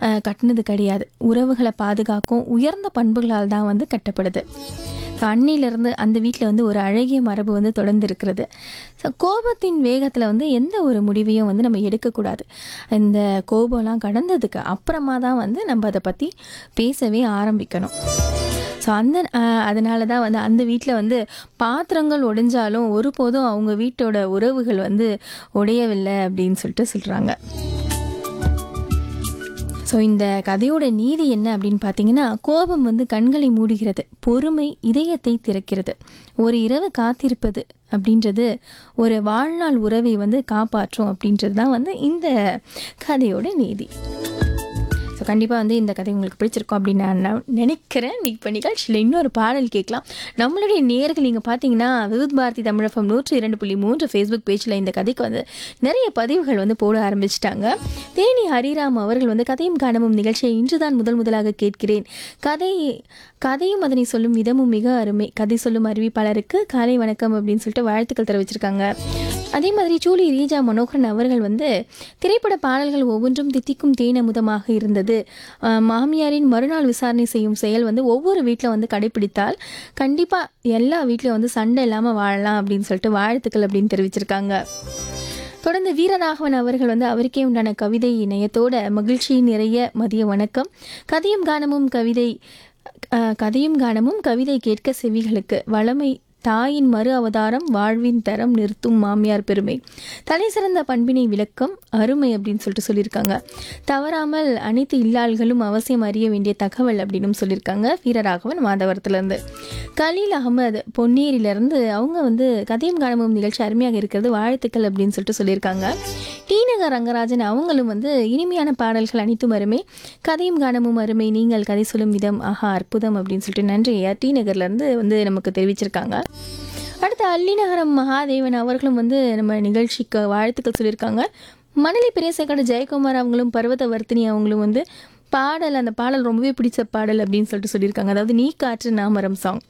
அஹ், கட்டினது கிடையாது உறவுகளை பாதுகாக்கும் உயர்ந்த பண்புகளால் தான் வந்து கட்டப்படுது ஸோ அன்னையிலேருந்து அந்த வீட்டில் வந்து ஒரு அழகிய மரபு வந்து தொடர்ந்து இருக்கிறது ஸோ கோபத்தின் வேகத்தில் வந்து எந்த ஒரு முடிவையும் வந்து நம்ம எடுக்கக்கூடாது இந்த கோபம்லாம் கடந்ததுக்கு அப்புறமா தான் வந்து நம்ம அதை பற்றி பேசவே ஆரம்பிக்கணும் ஸோ அந்த அதனால தான் வந்து அந்த வீட்டில் வந்து பாத்திரங்கள் உடைஞ்சாலும் ஒருபோதும் அவங்க வீட்டோட உறவுகள் வந்து உடையவில்லை அப்படின்னு சொல்லிட்டு சொல்கிறாங்க ஸோ இந்த கதையோட நீதி என்ன அப்படின்னு பார்த்தீங்கன்னா கோபம் வந்து கண்களை மூடுகிறது பொறுமை இதயத்தை திறக்கிறது ஒரு இரவு காத்திருப்பது அப்படின்றது ஒரு வாழ்நாள் உறவை வந்து காப்பாற்றும் அப்படின்றது தான் வந்து இந்த கதையோட நீதி ஸோ கண்டிப்பாக வந்து இந்த கதை உங்களுக்கு பிடிச்சிருக்கும் அப்படின்னு நான் ந- நினைக்கிறேன் இப்போ நிகழ்ச்சியில் இன்னொரு பாடல் கேட்கலாம் நம்மளுடைய நேர்கள் நீங்கள் பார்த்தீங்கன்னா விவித் பாரதி தமிழகம் நூற்றி இரண்டு புள்ளி மூன்று ஃபேஸ்புக் பேஜில் இந்த கதைக்கு வந்து நிறைய பதிவுகள் வந்து போட ஆரம்பிச்சிட்டாங்க தேனி ஹரிராம் அவர்கள் வந்து கதையும் காணமும் நிகழ்ச்சியை இன்றுதான் முதல் முதலாக கேட்கிறேன் கதை கதையும் அதனை சொல்லும் விதமும் மிக அருமை கதை சொல்லும் அறிவிப்பாளருக்கு காலை வணக்கம் அப்படின்னு சொல்லிட்டு வாழ்த்துக்கள் தெரிவிச்சிருக்காங்க அதே மாதிரி சூலி ரீஜா மனோகரன் அவர்கள் வந்து திரைப்பட பாடல்கள் ஒவ்வொன்றும் தித்திக்கும் தேனமுதமாக இருந்தது ஆஹ் மாமியாரின் மறுநாள் விசாரணை செய்யும் செயல் வந்து ஒவ்வொரு வீட்டில் வந்து கடைபிடித்தால் கண்டிப்பாக எல்லா வீட்லையும் வந்து சண்டை இல்லாமல் வாழலாம் அப்படின்னு சொல்லிட்டு வாழ்த்துக்கள் அப்படின்னு தெரிவிச்சிருக்காங்க தொடர்ந்து வீரராகவன் அவர்கள் வந்து அவருக்கே உண்டான கவிதை இணையத்தோட மகிழ்ச்சி நிறைய மதிய வணக்கம் கதையும் கானமும் கவிதை அஹ், கதையும் கானமும் கவிதை கேட்க செவிகளுக்கு வளமை தாயின் மறு அவதாரம் வாழ்வின் தரம் நிறுத்தும் மாமியார் பெருமை தலை சிறந்த பண்பினை விளக்கம் அருமை அப்படின்னு சொல்லிட்டு சொல்லியிருக்காங்க தவறாமல் அனைத்து இல்லாள்களும் அவசியம் அறிய வேண்டிய தகவல் அப்படின்னு சொல்லியிருக்காங்க வீரராகவன் மாதவரத்துலேருந்து கலீல் அகமது பொன்னேரியிலேருந்து அவங்க வந்து கதையும் காணமும் நிகழ்ச்சி அருமையாக இருக்கிறது வாழ்த்துக்கள் அப்படின்னு சொல்லிட்டு சொல்லியிருக்காங்க டீநகர் ரங்கராஜன் அவங்களும் வந்து இனிமையான பாடல்கள் அனைத்தும் அருமை கதையும் காணமும் அருமை நீங்கள் கதை சொல்லும் விதம் ஆஹா அற்புதம் அப்படின்னு சொல்லிட்டு நன்றி ஐயா டி நகர்லேருந்து வந்து நமக்கு தெரிவிச்சிருக்காங்க அடுத்து அல்லிநகரம் மகாதேவன் அவர்களும் வந்து நம்ம நிகழ்ச்சிக்கு வாழ்த்துக்கள் சொல்லியிருக்காங்க மணலி பெரியசேக்காடு ஜெயக்குமார் அவங்களும் பர்வத வர்த்தினி அவங்களும் வந்து பாடல் அந்த பாடல் ரொம்பவே பிடிச்ச பாடல் அப்படின்னு சொல்லிட்டு சொல்லியிருக்காங்க அதாவது நீ காற்று நாமரம் சாங்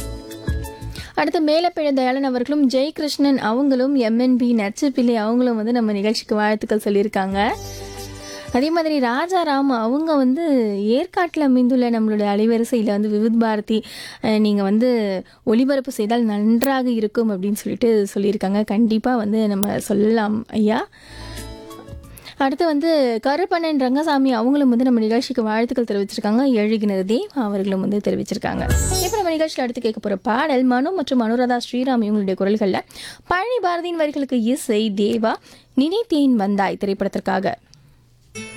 அடுத்து மேலப்பிழ தயாளன் அவர்களும் ஜெயகிருஷ்ணன் அவங்களும் எம்என்பி நச்சுப்பிள்ளை அவங்களும் வந்து நம்ம நிகழ்ச்சிக்கு வாழ்த்துக்கள் சொல்லியிருக்காங்க அதே மாதிரி ராஜாராம் அவங்க வந்து ஏற்காட்டில் அமைந்துள்ள நம்மளுடைய அலைவரிசையில் வந்து விவித் பாரதி நீங்கள் வந்து ஒளிபரப்பு செய்தால் நன்றாக இருக்கும் அப்படின்னு சொல்லிட்டு சொல்லியிருக்காங்க கண்டிப்பாக வந்து நம்ம சொல்லலாம் ஐயா அடுத்து வந்து கருப்பண்ணன் ரங்கசாமி அவங்களும் வந்து நம்ம நிகழ்ச்சிக்கு வாழ்த்துக்கள் தெரிவிச்சிருக்காங்க எழுகினர் தேவ் அவர்களும் வந்து தெரிவிச்சிருக்காங்க இப்போ நம்ம நிகழ்ச்சியில் அடுத்து கேட்க போகிற பாடல் மனு மற்றும் அனுராதா ஸ்ரீராம் இவங்களுடைய குரல்களில் பழனி பாரதியின் வரிகளுக்கு இசை தேவா நினைத்தேன் வந்தாய் திரைப்படத்திற்காக